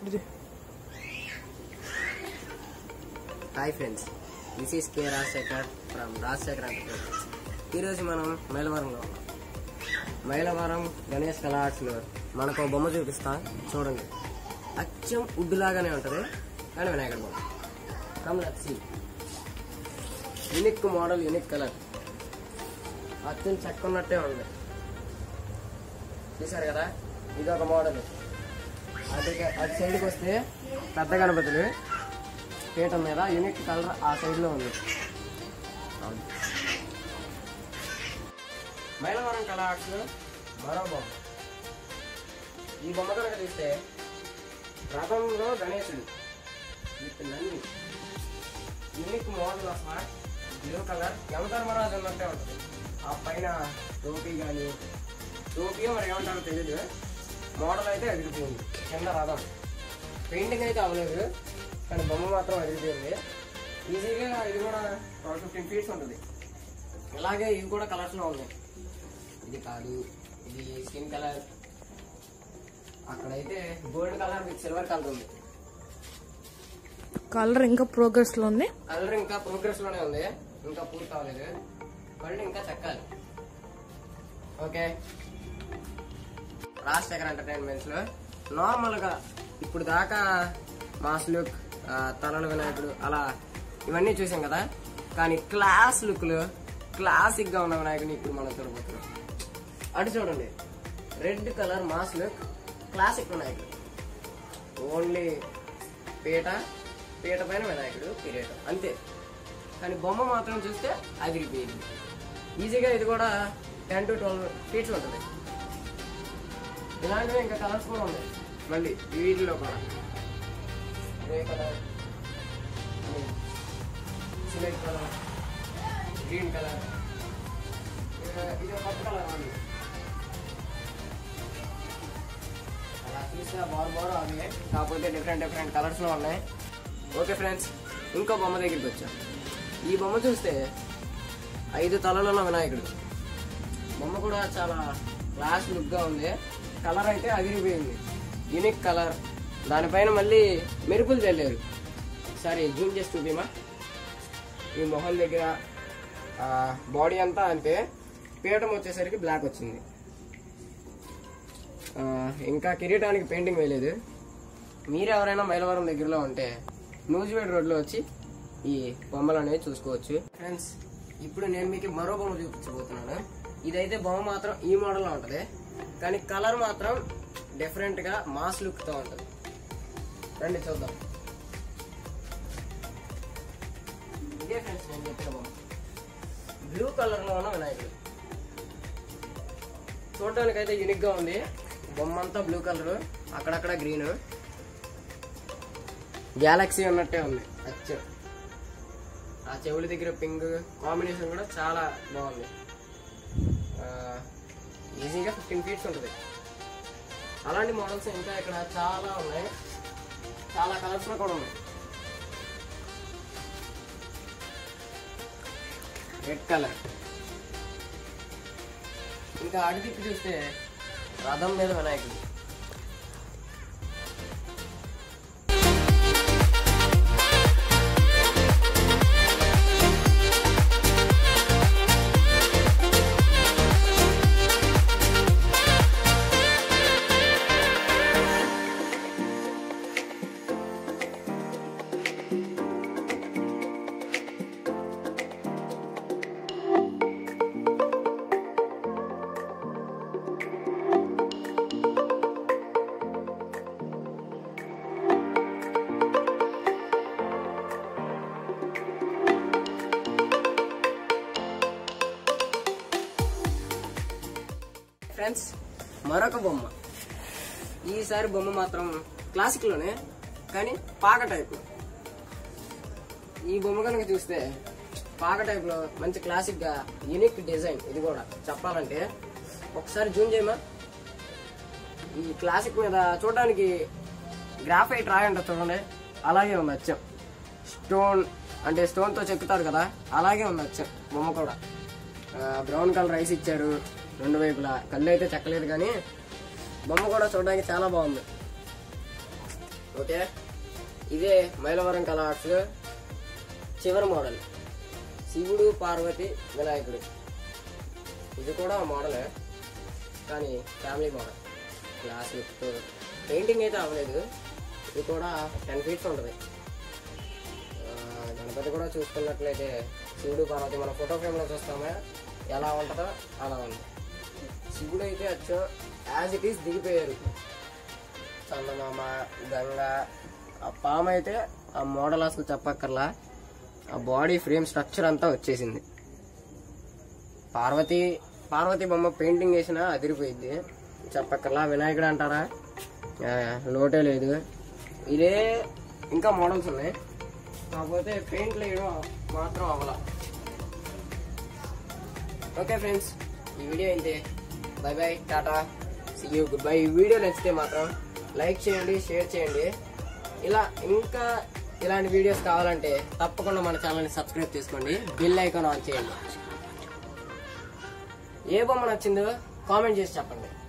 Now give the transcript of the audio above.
ఇది hi friends this is K Rajasekhar from Rajasekhar enterprises ఈరోజు మనం మైలవరంలో ఉన్నాం మైలవరం గణేష్ కళా ఆర్ట్స్లో మనకు ఒక బొమ్మ చూపిస్తా చూడండి అచ్చం వుడ్ లాగానే ఉంటుంది కానీ వినాయకుడు బొమ్మ come let see unique model unique colour అచ్చం చెక్క ఉన్నట్టే ఉంది చూసారు కదా ఇది ఒక మోడల్ అటు అటు సైడ్కి వస్తే పెద్ద గణపతులు పీఠం మీద యూనిక్ కలర్ ఆ సైడ్ లో ఉంది మైలవరం కళా ఆర్ట్స్ మరో బొమ్మ ఈ బొమ్మ కనుక తీస్తే రథంలో గణేశుడు with Nandi unique model of blue colour యమధర్మరాజు ఉన్నట్టే ఉంటుంది ఆ పైన టోపీ కానీ టోపీ మరి ఏమంటారో తెలియదు మోడల్ అయితే ఎదిరిపోయింది కింద రథం పెయింటింగ్ అయితే అవ్వలేదు కానీ బొమ్మ మాత్రం అదిరిపోయింది ఈజీగా ఇది కూడా ట్వెల్వ్ ఫిఫ్టీన్ ఫీట్స్ ఉంటుంది ఇలాగే ఇవి కూడా కలర్స్ లో ఉన్నాయి ఇది కాదు ఇది స్కిన్ కలర్ అక్కడైతే gold colour with silver colour ఉంది కలర్ ఇంకా ప్రోగ్రెస్ లో ఉంది కలర్ ఇంకా ప్రోగ్రెస్ లోనే ఉంది ఇంకా పూర్తి అవ్వలేదు కళ్ళు ఇంకా చెక్కాలి ఓకే రాజశేఖర్ ఎంటర్టైన్మెంట్స్ లో నార్మల్ గా ఇప్పుడు దాకా మాస్ లుక్ ఆ, తలల వినాయకుడు అలా ఇవన్నీ చూసాం కదా కానీ క్లాస్ లుక్ లో క్లాసిక్ గా ఉన్న వినాయకుడిని ఇప్పుడు మనం చూడబోతున్నాం అటు చూడండి red colour mass look classic వినాయకుడు ఓన్లీ పీట పీట పైన వినాయకుడు కిరీటం అంతే కానీ బొమ్మ మాత్రం చూస్తే అదిరిపోయింది ఈజీగా ఇది కూడా టెన్ టు ట్వెల్వ్ ఫీట్స్ ఉంటుంది ఇలాంటివి ఇంకా కలర్స్ కూడా ఉన్నాయి మళ్ళీ ఈ వీటిలో కూడా grey colour cement colour green colour ఇది ఒక కొత్త కలర్ మళ్ళీ అలా చూస్తే బార్ బార్ అవే కాకపోతే డిఫరెంట్ డిఫరెంట్ కలర్స్ లో ఉన్నాయి ఓకే ఫ్రెండ్స్ ఇంకో బొమ్మ దగ్గరికి వచ్చాం ఈ బొమ్మ చూస్తే ఐదు తలలున్న వినాయకుడు బొమ్మ కూడా చాలా క్లాస్ లుక్ గా ఉంది కలర్ అయితే అదిరిపోయింది యూనిక్ కలర్ దానిపైన మళ్ళీ మెరుపులు చల్లారు ఒకసారి జూమ్ చేసి చూపిమా ఈ మొహం దగ్గర బాడీ అంతా అంతే పీఠం వచ్చేసరికి బ్లాక్ వచ్చింది ఆ, ఇంకా కిరీటానికి పెయింటింగ్ వేయలేదు మీరు ఎవరైనా మైలవరం దగ్గరలో ఉంటే నూజివేడ్ రోడ్లో వచ్చి ఈ బొమ్మలు అనేవి చూసుకోవచ్చు ఫ్రెండ్స్ ఇప్పుడు నేను మీకు మరో బొమ్మ చూపించబోతున్నాను ఇదైతే బొమ్మ మాత్రం ఈ మోడల్లో ఉంటుంది కానీ కలర్ మాత్రం డిఫరెంట్ గా మాస్ లుక్ తో ఉంటుంది రండి చూద్దాం ఇదే ఫ్రెండ్స్ నేను చెప్పిన బొమ్మ బ్లూ కలర్ లో ఉన్న వినాయకుడు చూడటానికి అయితే యూనిక్ గా ఉంది బొమ్మ అంతా బ్లూ కలర్ అక్కడక్కడ గ్రీన్ గ్యాలక్సీ ఉన్నట్టే ఉంది అచ్చు ఆ చెవుల దగ్గర పింక్ కాంబినేషన్ కూడా చాలా బాగుంది ఆ, ఈజీగా ఫిఫ్టీన్ ఫీట్స్ ఉంటుంది అలాంటి మోడల్స్ ఇంకా ఇక్కడ చాలా ఉన్నాయి చాలా కలర్స్ లో కూడా ఉన్నాయి రెడ్ కలర్ ఇంకా అడి తిప్పి చూస్తే రథం మీద వినాయకుడు ఫ్రెండ్స్ మరొక బొమ్మ ఈసారి బొమ్మ మాత్రం క్లాసిక్ లోనే కానీ పాక టైప్ ఈ బొమ్మ కనుక చూస్తే పాక టైప్ లో మంచి క్లాసిక్ గా యూనిక్ డిజైన్ ఇది కూడా చెప్పాలంటే ఒకసారి జూమ్ చేయమా ఈ క్లాసిక్ మీద చూడడానికి గ్రాఫైట్ రాయి ఉంటుంది చూడండి అలాగే ఉంది అచ్చం స్టోన్ అంటే స్టోన్ తో చెక్కుతారు కదా అలాగే ఉంది అచ్చం బొమ్మ కూడా బ్రౌన్ కలర్ రైస్ ఇచ్చారు రెండు వైపులా కళ్ళు అయితే చెక్కలేదు కానీ బొమ్మ కూడా చూడడానికి చాలా బాగుంది ఓకే ఇదే మైలవరం కళ ఆర్ట్స్ చివరి మోడల్ శివుడు పార్వతి వినాయకుడు ఇది కూడా మోడలే కానీ family model glass look painting అయితే అవ్వలేదు ఇది కూడా టెన్ ఫీట్స్ ఉంటుంది ఆ, గణపతి కూడా చూసుకున్నట్లయితే శివుడు పార్వతి మన ఫోటో ఫ్రేమ్లో చూస్తామే ఎలా ఉంటుందో అలా ఉంది శివుడు అయితే అచ్చం యాజ్ ఇట్ ఈస్ దిగిపోయారు చందమామ గంగ ఆ పాము అయితే ఆ మోడల్ అసలు చెప్పక్కర్లా ఆ బాడీ ఫ్రేమ్ స్ట్రక్చర్ అంతా వచ్చేసింది పార్వతి పార్వతి బొమ్మ పెయింటింగ్ వేసినా అదిరిపోయింది చెప్పక్కర్లా వినాయకుడు అంటారా ఆ, లోటే లేదు ఇదే ఇంకా మోడల్స్ ఉన్నాయి కాకపోతే పెయింట్లు వేయడం మాత్రం అవ్వాల ఓకే ఫ్రెండ్స్ ఈ వీడియో అయితే bye bye tata see you goodbye ఈ వీడియో నచ్చితే మాత్రం లైక్ చేయండి షేర్ చేయండి ఇలా ఇంకా ఇలాంటి వీడియోస్ కావాలంటే తప్పకుండా మన ఛానల్ని సబ్స్క్రైబ్ చేసుకోండి బిల్ ఐకాన్ ఆన్ చేయండి ఏ బొమ్మ నచ్చిందో కామెంట్ చేసి చెప్పండి